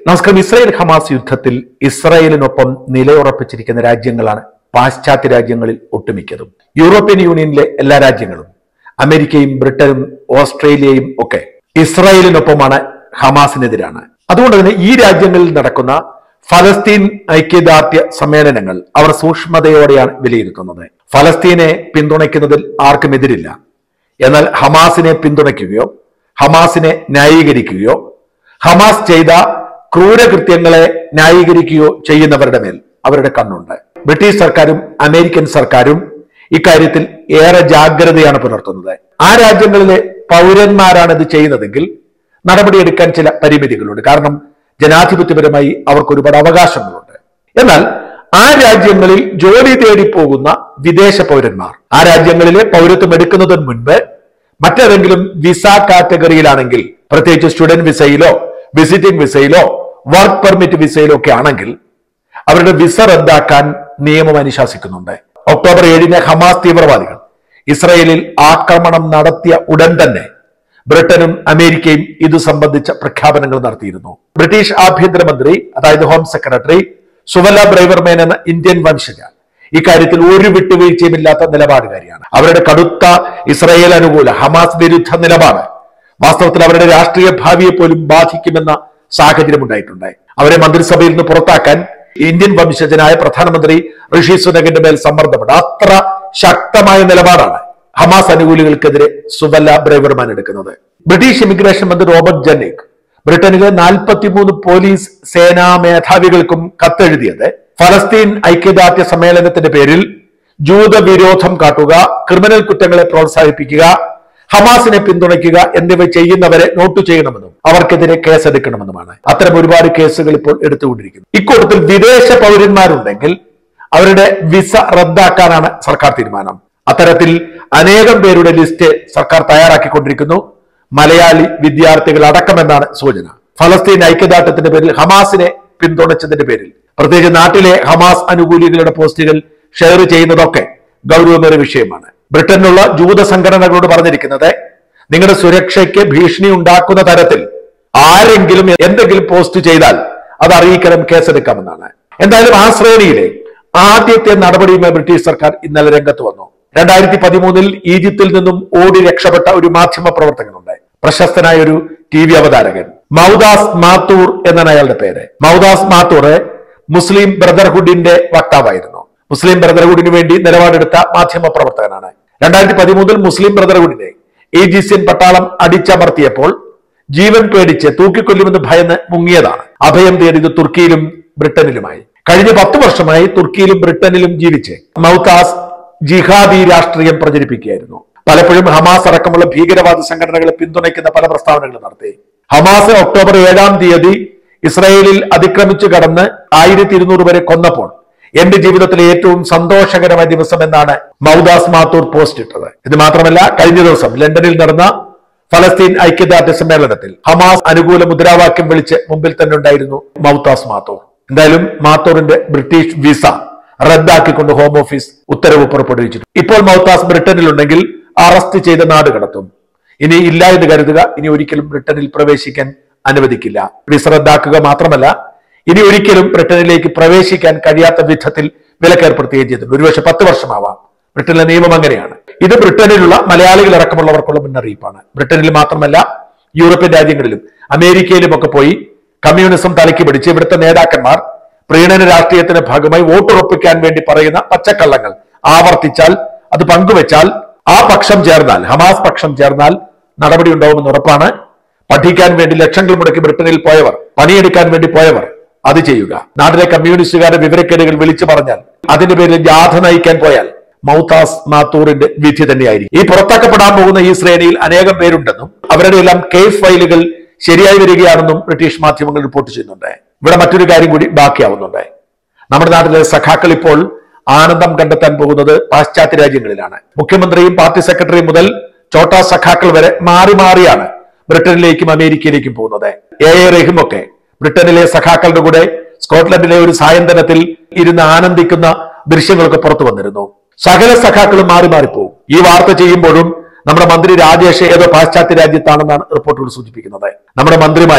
നമസ്കാരം Israel Hamas യുദ്ധത്തിൽ ഇസ്രായേലിനൊപ്പം നിലയുറപ്പിച്ചിരിക്കുന്ന രാജ്യങ്ങളാണ് പാശ്ചാത്യ രാജ്യങ്ങളിൽ ഒട്ടുമിക്കതും യൂറോപ്യൻ യൂണിയനിലെ എല്ലാ രാജ്യങ്ങളും അമേരിക്കയും ബ്രിട്ടനും ഓസ്ട്രേലിയയും ഒക്കെ ഇസ്രായേലിനൊപ്പമാണ് ഹമാസിനെതിരാണ് അതുകൊണ്ട് തന്നെ ഈ രാജ്യങ്ങളിൽ നടക്കുന്ന ഫലസ്തീൻ ഐക്യദാർഢ്യ സമ്മേളനങ്ങൾ അവർ സൂക്ഷ്മതയോടെയാണ് വിലയിരുത്തുന്നത് ഫലസ്തീനെ പിന്തുണയ്ക്കുന്നതിൽ ആർക്കും എതിരില്ല എന്നാൽ ഹമാസിനെ പിന്തുണയ്ക്കുകയോ ഹമാസിനെ ന്യായീകരിക്കുകയോ ഹമാസ് ചെയ്ത ക്രൂരകൃത്യങ്ങളെ ന്യായീകരിക്കുകയോ ചെയ്യുന്നവരുടെ മേൽ അവരുടെ കണ്ണുണ്ട് ബ്രിട്ടീഷ് സർക്കാരും അമേരിക്കൻ സർക്കാരും ഇക്കാര്യത്തിൽ ഏറെ ജാഗ്രതയാണ് പുലർത്തുന്നത് ആ രാജ്യങ്ങളിലെ പൗരന്മാരാണ് ഇത് ചെയ്യുന്നതെങ്കിൽ നടപടിയെടുക്കാൻ ചില പരിമിതികളുണ്ട് കാരണം ജനാധിപത്യപരമായി അവർക്ക് ഒരുപാട് അവകാശങ്ങളുണ്ട് എന്നാൽ ആ രാജ്യങ്ങളിൽ ജോലി തേടി പോകുന്ന വിദേശ പൗരന്മാർ ആ രാജ്യങ്ങളിലെ പൗരത്വം എടുക്കുന്നതിന് മുൻപ് മറ്റേതെങ്കിലും വിസ കാറ്റഗറിയിലാണെങ്കിൽ പ്രത്യേകിച്ച് സ്റ്റുഡന്റ് വിസയിലോ വിസിറ്റിംഗ് വിസയിലോ വർക്ക് പെർമിറ്റ് വിസയിലോ ഒക്കെ ആണെങ്കിൽ അവരുടെ വിസ റദ്ദാക്കാൻ നിയമം അനുശാസിക്കുന്നുണ്ട് ഒക്ടോബർ ഏഴിന് ഹമാസ് തീവ്രവാദികൾ ഇസ്രയേലിൽ ആക്രമണം നടത്തിയ ഉടൻ തന്നെ ബ്രിട്ടനും അമേരിക്കയും ഇത് സംബന്ധിച്ച പ്രഖ്യാപനങ്ങൾ നടത്തിയിരുന്നു ബ്രിട്ടീഷ് ആഭ്യന്തരമന്ത്രി അതായത് ഹോം സെക്രട്ടറി സുവല ബ്രൈവർമേൻ എന്ന ഇന്ത്യൻ വംശജ ഇക്കാര്യത്തിൽ ഒരു വിട്ടുവീഴ്ചയുമില്ലാത്ത നിലപാടുകാരിയാണ് അവരുടെ കടുത്ത ഇസ്രയേൽ അനുകൂല ഹമാസ് വിരുദ്ധ നിലപാട് വാസ്തവത്തിൽ അവരുടെ രാഷ്ട്രീയ ഭാവിയെ പോലും ബാധിക്കുമെന്ന സാഹചര്യം ഉണ്ടായിട്ടുണ്ട് അവരെ മന്ത്രിസഭയിൽ നിന്ന് പുറത്താക്കാൻ ഇന്ത്യൻ വംശജനായ പ്രധാനമന്ത്രി ഋഷി സുനകിന്റെ മേൽ സമ്മർദ്ദമുണ്ട് അത്ര ശക്തമായ നിലപാടാണ് ഹമാസ് അനുകൂലികൾക്കെതിരെ സുവല്ല ബ്രൈവർമാൻ എടുക്കുന്നത് ബ്രിട്ടീഷ് ഇമിഗ്രേഷൻ മന്ത്രി റോബർട്ട് ജന്നിക് ബ്രിട്ടനിലെ നാൽപ്പത്തിമൂന്ന് പോലീസ് സേനാ മേധാവികൾക്കും കത്തെഴുതിയത് ഫലസ്തീൻ ഐക്യദാർഢ്യ സമ്മേളനത്തിന്റെ പേരിൽ ജൂതവിരോധം കാട്ടുക ക്രിമിനൽ കുറ്റങ്ങളെ പ്രോത്സാഹിപ്പിക്കുക ഹമാസിനെ പിന്തുണയ്ക്കുക എന്നിവ ചെയ്യുന്നവരെ നോട്ട് ചെയ്യണമെന്നും അവർക്കെതിരെ കേസെടുക്കണമെന്നുമാണ് അത്തരം ഒരുപാട് കേസുകൾ ഇപ്പോൾ എടുത്തുകൊണ്ടിരിക്കുന്നു ഇക്കൂട്ടത്തിൽ വിദേശ പൗരന്മാരുണ്ടെങ്കിൽ അവരുടെ വിസ റദ്ദാക്കാനാണ് സർക്കാർ തീരുമാനം അത്തരത്തിൽ അനേകം പേരുടെ ലിസ്റ്റ് സർക്കാർ തയ്യാറാക്കിക്കൊണ്ടിരിക്കുന്നു മലയാളി വിദ്യാർത്ഥികൾ അടക്കമെന്നാണ് സൂചന ഫലസ്തീൻ ഐക്യദാർഢ്യത്തിന്റെ പേരിൽ ഹമാസിനെ പിന്തുണച്ചതിന്റെ പേരിൽ പ്രത്യേകിച്ച് നാട്ടിലെ ഹമാസ് അനുകൂലികളുടെ പോസ്റ്റുകൾ ഷെയർ ചെയ്യുന്നതൊക്കെ ഗൗരവമേറിയ വിഷയമാണ് ബ്രിട്ടനിലുള്ള ജൂത സംഘടനകളോട് പറഞ്ഞിരിക്കുന്നത് നിങ്ങളുടെ സുരക്ഷയ്ക്ക് ഭീഷണി ഉണ്ടാക്കുന്ന തരത്തിൽ ആരെങ്കിലും എന്തെങ്കിലും പോസ്റ്റ് ചെയ്താൽ അത് അറിയിക്കണം കേസെടുക്കാമെന്നാണ് എന്തായാലും ആ ശ്രേണിയിലെ ആദ്യത്തെ നടപടിയുമായി ബ്രിട്ടീഷ് സർക്കാർ ഇന്നലെ രംഗത്ത് വന്നു രണ്ടായിരത്തി പതിമൂന്നിൽ ഈജിപ്തിൽ നിന്നും ഓടി രക്ഷപ്പെട്ട ഒരു മാധ്യമ പ്രവർത്തകനുണ്ട് പ്രശസ്തനായ ഒരു ടി വി അവതാരകൻ മൗദാസ് മാത്തൂർ എന്നാണ് അയാളുടെ പേര് മൗദാസ് മാത്തൂർ മുസ്ലിം ബ്രദർഹുഡിന്റെ വക്താവായിരുന്നു മുസ്ലിം ബ്രദർഹുഡിന് വേണ്ടി നിലപാടെടുത്ത മാധ്യമ പ്രവർത്തകനാണ് രണ്ടായിരത്തി പതിമൂന്നിൽ മുസ്ലിം ബ്രദർഹുഡിനെ ഈജിപ്ഷ്യൻ പട്ടാളം അടിച്ചമർത്തിയപ്പോൾ ജീവൻ പേടിച്ച് തൂക്കിക്കൊല്ലുമെന്ന് ഭയന്ന് മുങ്ങിയതാണ് അഭയം തേടിയത് തുർക്കിയിലും ബ്രിട്ടനിലുമായി കഴിഞ്ഞ പത്ത് വർഷമായി തുർക്കിയിലും ബ്രിട്ടനിലും ജീവിച്ച് മൗത്താസ് ജിഹാദി രാഷ്ട്രീയം പ്രചരിപ്പിക്കുകയായിരുന്നു പലപ്പോഴും ഹമാസ് അടക്കമുള്ള ഭീകരവാദ സംഘടനകളെ പിന്തുണയ്ക്കുന്ന പല പ്രസ്താവനകളും നടത്തി ഹമാസ് ഒക്ടോബർ ഏഴാം തീയതി ഇസ്രയേലിൽ അതിക്രമിച്ചു കടന്ന് ആയിരത്തി ഇരുന്നൂറ് വരെ കൊന്നപ്പോൾ എന്റെ ജീവിതത്തിലെ ഏറ്റവും സന്തോഷകരമായ ദിവസം എന്നാണ് മൗദാസ് മാത്തൂർ പോസ്റ്റ് ഇട്ടത് ഇത് മാത്രമല്ല കഴിഞ്ഞ ദിവസം ലണ്ടനിൽ നടന്ന ഫലസ്തീൻ ഐക്യദാർഢ്യ സമ്മേളനത്തിൽ ഹമാസ് അനുകൂല മുദ്രാവാക്യം വിളിച്ച് മുമ്പിൽ തന്നെ ഉണ്ടായിരുന്നു മൗത്താസ് മാത്തൂർ എന്തായാലും മാത്തൂറിന്റെ ബ്രിട്ടീഷ് വിസ റദ്ദാക്കിക്കൊണ്ട് ഹോം ഓഫീസ് ഉത്തരവ് പുറപ്പെടുവിച്ചിട്ടുണ്ട് ഇപ്പോൾ മൗത്താസ് ബ്രിട്ടനിലുണ്ടെങ്കിൽ അറസ്റ്റ് ചെയ്ത് നാട് കടത്തും ഇനി ഇല്ല എന്ന് കരുതുക ഇനി ഒരിക്കലും ബ്രിട്ടനിൽ പ്രവേശിക്കാൻ അനുവദിക്കില്ല വിസ റദ്ദാക്കുക മാത്രമല്ല ഇനി ഒരിക്കലും ബ്രിട്ടനിലേക്ക് പ്രവേശിക്കാൻ കഴിയാത്ത വിധത്തിൽ വിലക്കേർപ്പെടുത്തുകയും ചെയ്തിട്ടുണ്ട് ഒരുപക്ഷെ പത്ത് വർഷമാവാം ബ്രിട്ടനിലെ നിയമം അങ്ങനെയാണ് ഇത് ബ്രിട്ടനിലുള്ള മലയാളികൾ അടക്കമുള്ളവർക്കുള്ള മുന്നറിയിപ്പാണ് ബ്രിട്ടനിൽ മാത്രമല്ല യൂറോപ്യൻ രാജ്യങ്ങളിലും അമേരിക്കയിലും ഒക്കെ പോയി കമ്മ്യൂണിസം തലയ്ക്ക് പിടിച്ച് ഇവിടുത്തെ നേതാക്കന്മാർ പ്രീണന രാഷ്ട്രീയത്തിന്റെ ഭാഗമായി വോട്ടുറപ്പിക്കാൻ വേണ്ടി പറയുന്ന പച്ചക്കള്ളങ്ങൾ ആവർത്തിച്ചാൽ അത് പങ്കുവെച്ചാൽ ആ പക്ഷം ചേർന്നാൽ ഹമാസ് പക്ഷം ചേർന്നാൽ നടപടി ഉണ്ടാവുമെന്ന് ഉറപ്പാണ് പഠിക്കാൻ വേണ്ടി ലക്ഷങ്ങൾ മുടക്കി ബ്രിട്ടനിൽ പോയവർ പണിയെടുക്കാൻ വേണ്ടി പോയവർ അത് ചെയ്യുക നാട്ടിലെ കമ്മ്യൂണിസ്റ്റുകാരുടെ വിവരക്കേടുകൾ വിളിച്ചു പറഞ്ഞാൽ അതിന്റെ പേരിൽ ജാഥ നയിക്കാൻ പോയാൽ മൗത്താസ് മാത്തൂറിന്റെ വിധി തന്നെയായിരിക്കും ഈ പുറത്താക്കപ്പെടാൻ പോകുന്ന ഈ ശ്രേണിയിൽ അനേകം പേരുണ്ടെന്നും അവരുടെ എല്ലാം കേസ് ഫയലുകൾ ശരിയായി വരികയാണെന്നും ബ്രിട്ടീഷ് മാധ്യമങ്ങൾ റിപ്പോർട്ട് ചെയ്യുന്നുണ്ട് ഇവിടെ മറ്റൊരു കാര്യം കൂടി ബാക്കിയാവുന്നുണ്ട് നമ്മുടെ നാട്ടിലെ സഖാക്കൾ ഇപ്പോൾ ആനന്ദം കണ്ടെത്താൻ പോകുന്നത് പാശ്ചാത്യ രാജ്യങ്ങളിലാണ് മുഖ്യമന്ത്രിയും പാർട്ടി സെക്രട്ടറിയും മുതൽ ചോട്ടാ സഖാക്കൾ വരെ മാറി മാറിയാണ് ബ്രിട്ടനിലേക്കും അമേരിക്കയിലേക്കും പോകുന്നത് എ എ റഹീം ഒക്കെ ബ്രിട്ടനിലെ സഖാക്കളുടെ കൂടെ സ്കോട്ട്ലൻഡിലെ ഒരു സായന്തനത്തിൽ ഇരുന്ന് ആനന്ദിക്കുന്ന ദൃശ്യങ്ങളൊക്കെ പുറത്തു വന്നിരുന്നു സകല സഖാക്കളും മാറി മാറിപ്പോവും ഈ വാർത്ത ചെയ്യുമ്പോഴും നമ്മുടെ മന്ത്രി രാജേഷ് ഏതോ പാശ്ചാത്യ രാജ്യത്താണെന്നാണ് റിപ്പോർട്ടുകൾ സൂചിപ്പിക്കുന്നത് നമ്മുടെ മന്ത്രിമാരും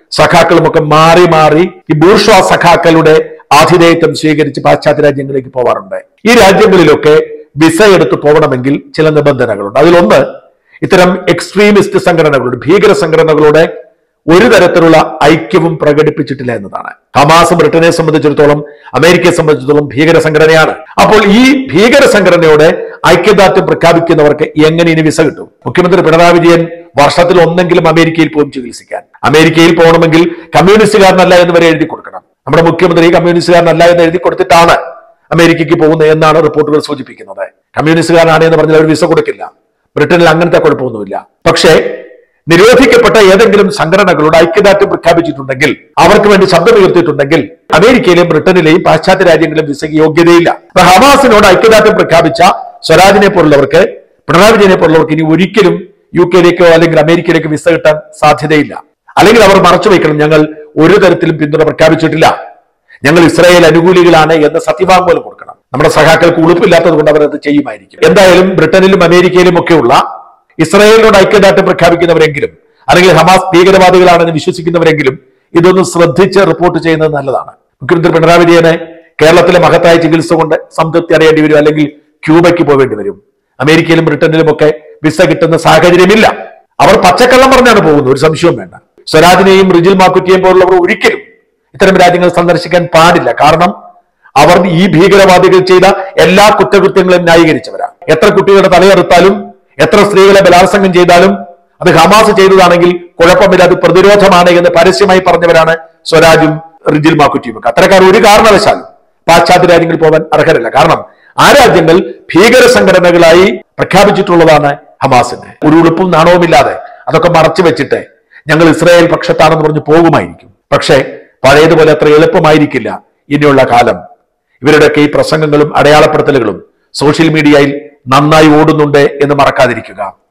സഖാക്കളുമൊക്കെ മാറി മാറി ഈ ബൂർഷ്വാ സഖാക്കളുടെ ആതിഥേയത്വം സ്വീകരിച്ച് പാശ്ചാത്യ രാജ്യങ്ങളിലേക്ക് പോവാറുണ്ട് ഈ രാജ്യങ്ങളിലൊക്കെ വിസ എടുത്ത് പോകണമെങ്കിൽ ചില നിബന്ധനകളുണ്ട് അതിലൊന്ന് ഇത്തരം എക്സ്ട്രീമിസ്റ്റ് സംഘടനകളുടെ ഭീകര സംഘടനകളുടെ ഒരു തരത്തിലുള്ള ഐക്യവും പ്രകടിപ്പിച്ചിട്ടില്ല എന്നതാണ് ഹമാസ് ബ്രിട്ടനെ സംബന്ധിച്ചിടത്തോളം അമേരിക്കയെ സംബന്ധിച്ചിടത്തോളം ഭീകര സംഘടനയാണ് അപ്പോൾ ഈ ഭീകര സംഘടനയോട് ഐക്യദാർഢ്യം പ്രഖ്യാപിക്കുന്നവർക്ക് എങ്ങനെ ഇനി വിസ കിട്ടും മുഖ്യമന്ത്രി പിണറായി വിജയൻ വർഷത്തിൽ ഒന്നെങ്കിലും അമേരിക്കയിൽ പോകും ചികിത്സിക്കാൻ അമേരിക്കയിൽ പോകണമെങ്കിൽ കമ്മ്യൂണിസ്റ്റുകാരനല്ല എന്ന് വരെ എഴുതി കൊടുക്കണം നമ്മുടെ മുഖ്യമന്ത്രി കമ്മ്യൂണിസ്റ്റുകാരനല്ല എന്ന് എഴുതി കൊടുത്തിട്ടാണ് അമേരിക്കയ്ക്ക് പോകുന്നത് എന്നാണ് റിപ്പോർട്ടുകൾ സൂചിപ്പിക്കുന്നത് കമ്മ്യൂണിസ്റ്റുകാരനാണ് എന്ന് പറഞ്ഞാൽ അവർ വിസ കൊടുക്കില്ല ബ്രിട്ടനിൽ അങ്ങനത്തെ കുഴപ്പമൊന്നുമില്ല പക്ഷേ നിരോധിക്കപ്പെട്ട ഏതെങ്കിലും സംഘടനകളുടെ ഐക്യദാർഢ്യം പ്രഖ്യാപിച്ചിട്ടുണ്ടെങ്കിൽ അവർക്ക് വേണ്ടി ശബ്ദമുയർത്തിയിട്ടുണ്ടെങ്കിൽ അമേരിക്കയിലെയും ബ്രിട്ടനിലെയും പാശ്ചാത്യ രാജ്യങ്ങളിലും വിസയ്ക്ക് യോഗ്യതയില്ല അപ്പൊ ഹമാസിനോട് ഐക്യദാർഢ്യം പ്രഖ്യാപിച്ച സ്വരാജിനെ പോലുള്ളവർക്ക് പിണറായി വിജയനെ പോലുള്ളവർക്ക് ഇനി ഒരിക്കലും യു കെയിലേക്കോ അല്ലെങ്കിൽ അമേരിക്കയിലേക്കോ വിസ കിട്ടാൻ സാധ്യതയില്ല അല്ലെങ്കിൽ അവർ മറച്ചു വയ്ക്കണം ഞങ്ങൾ ഒരു തരത്തിലും പിന്തുണ പ്രഖ്യാപിച്ചിട്ടില്ല ഞങ്ങൾ ഇസ്രായേൽ അനുകൂലികളാണ് എന്ന് സത്യവാങ്മൂലം കൊടുക്കണം നമ്മുടെ സഖാക്കൾക്ക് ഉളുപ്പില്ലാത്തത് കൊണ്ട് അവർ അത് ചെയ്യുമായിരിക്കും എന്തായാലും ബ്രിട്ടനിലും അമേരിക്കയിലും ഒക്കെയുള്ള ഇസ്രായേലിനോട് ഐക്യദാർഢ്യം പ്രഖ്യാപിക്കുന്നവരെങ്കിലും അല്ലെങ്കിൽ ഹമാസ് ഭീകരവാദികളാണെന്ന് വിശ്വസിക്കുന്നവരെങ്കിലും ഇതൊന്ന് ശ്രദ്ധിച്ച് റിപ്പോർട്ട് ചെയ്യുന്നത് നല്ലതാണ് മുഖ്യമന്ത്രി പിണറായി വിജയനെ കേരളത്തിലെ മഹത്തായ ചികിത്സ കൊണ്ട് സംതൃപ്തി അടയേണ്ടി വരും അല്ലെങ്കിൽ ക്യൂബയ്ക്ക് പോവേണ്ടി വരും അമേരിക്കയിലും ബ്രിട്ടനിലും ഒക്കെ വിസ കിട്ടുന്ന സാഹചര്യമില്ല അവർ പച്ചക്കള്ളം പറഞ്ഞാണ് പോകുന്നത് ഒരു സംശയവും വേണ്ട സ്വരാജിനെയും റിജിൽ മാക്കുറ്റിയെയും പോലുള്ളവർ ഒരിക്കലും ഇത്തരം രാജ്യങ്ങൾ സന്ദർശിക്കാൻ പാടില്ല കാരണം അവർ ഈ ഭീകരവാദികൾ ചെയ്ത എല്ലാ കുറ്റകൃത്യങ്ങളും ന്യായീകരിച്ചവരാ എത്ര കുട്ടികളുടെ തലയെറുത്താലും എത്ര സ്ത്രീകളെ ബലാത്സംഗം ചെയ്താലും അത് ഹമാസ് ചെയ്തതാണെങ്കിൽ കുഴപ്പമില്ല അത് പ്രതിരോധമാണ് എന്ന് പരസ്യമായി പറഞ്ഞവരാണ് സ്വരാജും റിജിൽ മാക്കുറ്റിയും ഒക്കെ അത്തരക്കാർ ഒരു കാരണവശാലും പാശ്ചാത്യ രാജ്യങ്ങളിൽ പോകാൻ അർഹരല്ല കാരണം ആ രാജ്യങ്ങൾ ഭീകര സംഘടനകളായി പ്രഖ്യാപിച്ചിട്ടുള്ളതാണ് ഹമാസിന് ഒരു ഉളുപ്പും നാണവുമില്ലാതെ അതൊക്കെ മറച്ചു വെച്ചിട്ട് ഞങ്ങൾ ഇസ്രായേൽ പക്ഷത്താണെന്ന് പറഞ്ഞ് പോകുമായിരിക്കും പക്ഷേ പഴയതുപോലെ അത്ര എളുപ്പമായിരിക്കില്ല ഇനിയുള്ള കാലം ഇവരുടെയൊക്കെ ഈ പ്രസംഗങ്ങളും അടയാളപ്പെടുത്തലുകളും സോഷ്യൽ മീഡിയയിൽ നന്നായി ഓടുന്നുണ്ട് എന്ന് മറക്കാതിരിക്കുക